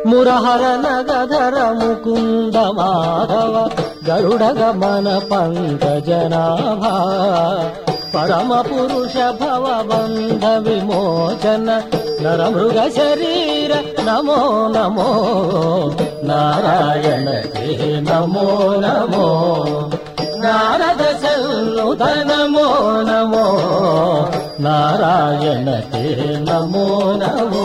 మురహర నగధర ముకుంద మాధవ గరుడ గమన పంకజనాభా పరమ పురుష భవ బంధ విమోచన నరమృగ శరీర నమో నమో నారాయణ తే నమో నమో నారద సల్లుత నమో నమో నారాయణ తే నమో నమో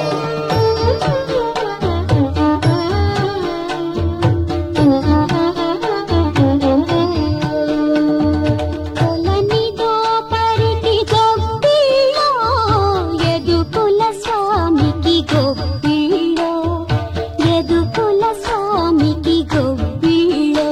కొలనిదో పరిటి గొప్పిళ్ళో ఎదుకుల స్వామికి గొప్పిళ్ళో ఎదుకుల స్వామికి గొప్పిళ్ళో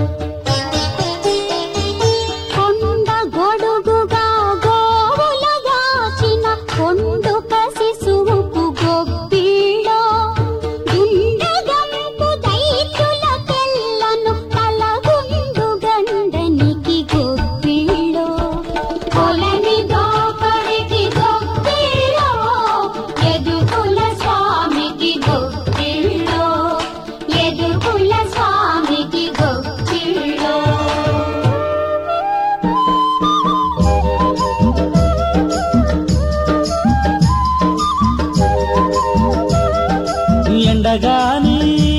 కొండ గొడుగుగా గోవులగాచిన కొండు శిశువుకు గొప్పిళ్ళో గుండగంపు దైత్యుల తెల్లను తలగుండు గండనికి గొప్పిళ్ళో కొలని దోపడికి గొప్పిళ్ళో ఎదుకుల స్వామికి గొప్పిళ్ళో ఎదుకుల స్వామికి గొప్పిళ్ళో ఎండగాని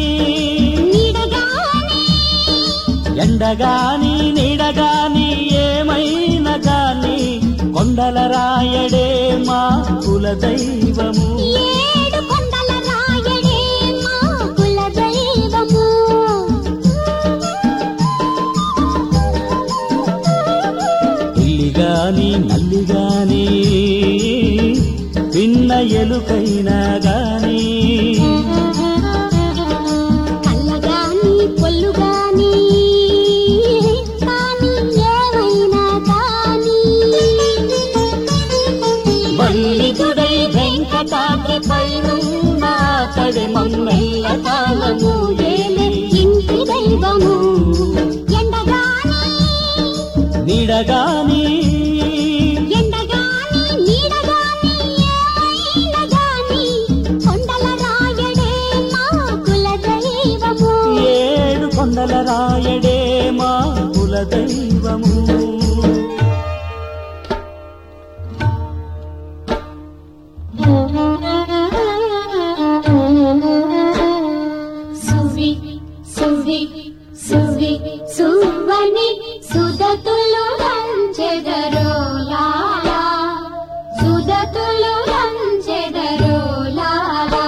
నీడగానే ఎండగాని నీడగాని ఏమైనా గాని కొండల రాయడే మా కుల దైవము ఏడు కొండల రాయడే మా కుల దైవము పిల్లిగాని నల్లిగాని పిన్న ఎలుకైనా గాని కళ్ళగాని పొల్లుగాని కానీ ఏమైనా కానీ మల్లికుడై వెంకటాకి పైనున్న తడి మమ్మెల్ల కాలము ఏలే ఇంటి దైవము ఎండగాని నీడగాని ఎండగాని నీడగాని ఏమైనా గాని కొండల రాయడే మా కుల దైవము ఏడు కొండల రాయడే మా కుల దైవము సువి సువి సువి సువని సుదతులు రంచెదరో లాలా సుదతులు రంచెదరో లాలా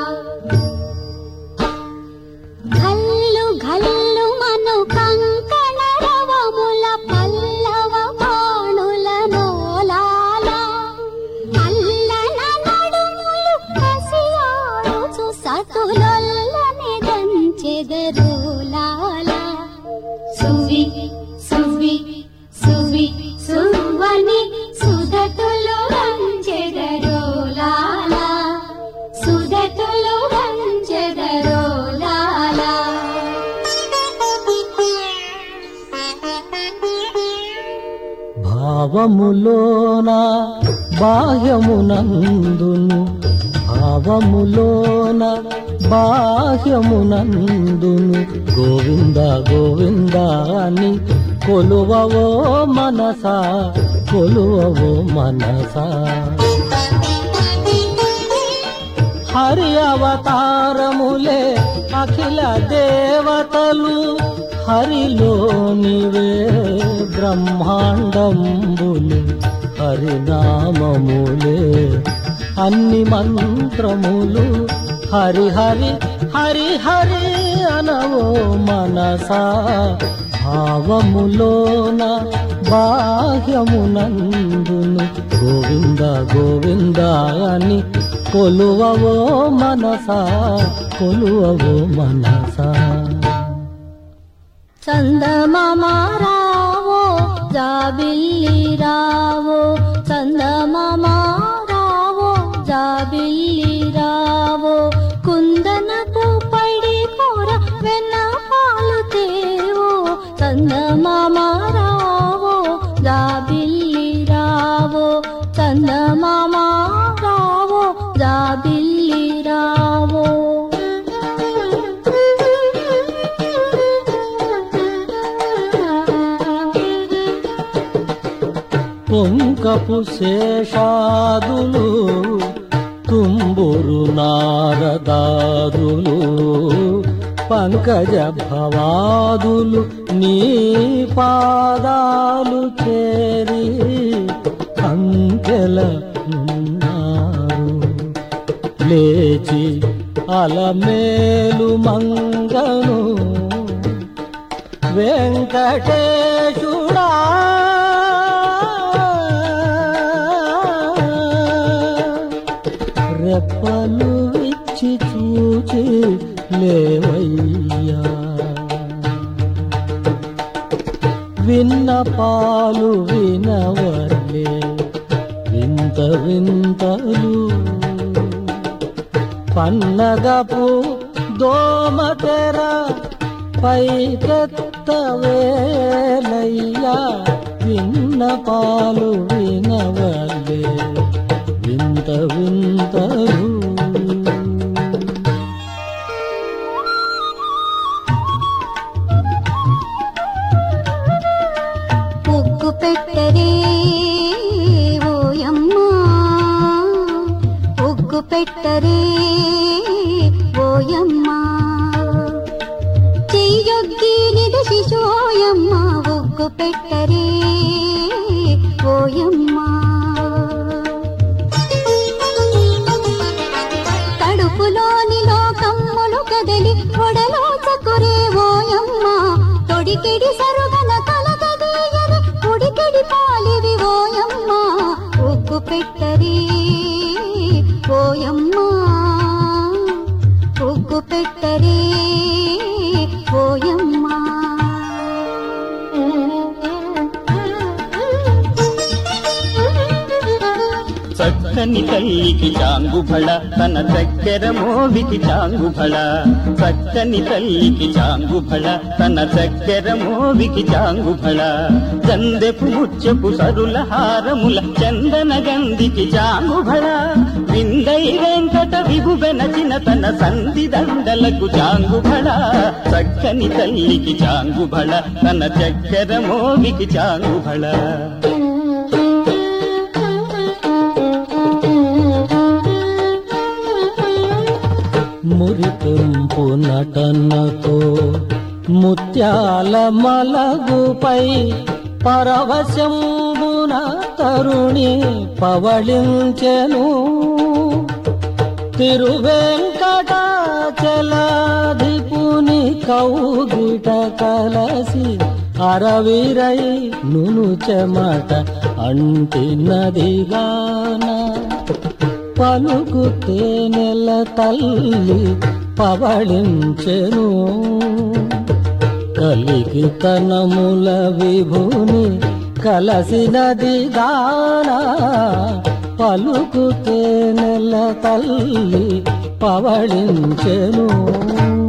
గల్లు గల్లు మను కంకణ రవముల పల్లవ బాణుల నోలాలా అల్లన నడుములు కసియాడుచు సతులొల్లని దంచెదరు లాలా సువి సువి సువి సువని సుధతులు రంచెదరు లాలా సుధతులు రంచెదరు లాలా భావములోన బాహ్యమునందును భావములోన బాహ్యమునందును గోవింద గోవింద అని కొలువవో మనసా కొలువవో మనసా హరి అవతారములే అఖిల దేవతలు హరిలోనివే బ్రహ్మాండంబులు హరినామములే అన్ని మంత్రములు హరి హరి హరి హరి అనవో మనసా భావములోన బాహ్యమునందును గోవింద గోవింద అని కొలువవో మనసా కొలువవో మనసా చందమామ రావో జాబిల్లి రావో చందమామ రావో జాబిల్లి రావో కుందనపు పడి కూర వెన్న పాలు తేవో చందమామ రావో జాబిల్లి రావో చందమామ రావో జాబిల్లి రావో పొంకపు శేషాదులు తుంబురు నారదాదులు పంకజ భవాదులు నీ పాదాలు చేరి అంకెల ఉన్నారు లేచి అలమేలు మంగను వెంకటేశుడా రెప్పలు ఇచ్చి చూచి లేవయ్యా విన్న పాలు వినవర్లే వింత వింతలు పన్నగపు దోమతెర పైకెత్తవేలయ్యా విన్న పాలు వినవలే వింత వింతలు ఉగ్గు పెట్టరే ఓయమ్మా ఉగ్గు పెట్టరే ఓయమ్మా చెయ్యొగ్గి నిడు శిశోయమ్మ ఉగ్గు పెట్టరే ఓయమ్మా కడుపులోని లోకమ్ములు కదలి ఒడలో చకురే ఓయమ్మ తొడికెడి సరుగన కలగదీయని ఉడికెడి పాలివి ఓయమ్మ ఉగ్గు పెట్టరి ఓయమ్మ ఉగ్గు పెట్టరి ఓయమ్మ చక్కని తల్లికి చాంగుభళ తన దగ్గర మోవికి చాంగుభళ చక్కని తల్లికి చాంగుభళ తన దగ్గర మోవికి చాంగుభళ గందెపు ముచ్చపు సరుల హారముల చందన గంధికి చాంగుభళ విందై వెంకట విభువెనచిన తన సంధి దండలకు చాంగుభళ చక్కని తల్లికి చాంగుభళ తన దగ్గర మోవికి చాంగుభళ మురిపింపు నటనతో ముత్యాల మలగుపై పరవశంబున తరుణి పవళించెను తిరువెంకటాచలాధిపుని కౌగిట కలసి అరవిరై నును చెమట అంటి నదిగాన పలుకు తేనెల తల్లి పవళించెను కలిగి తనముల విభుని కలసినది గాన పలుకు తేనెల తల్లి పవళించెను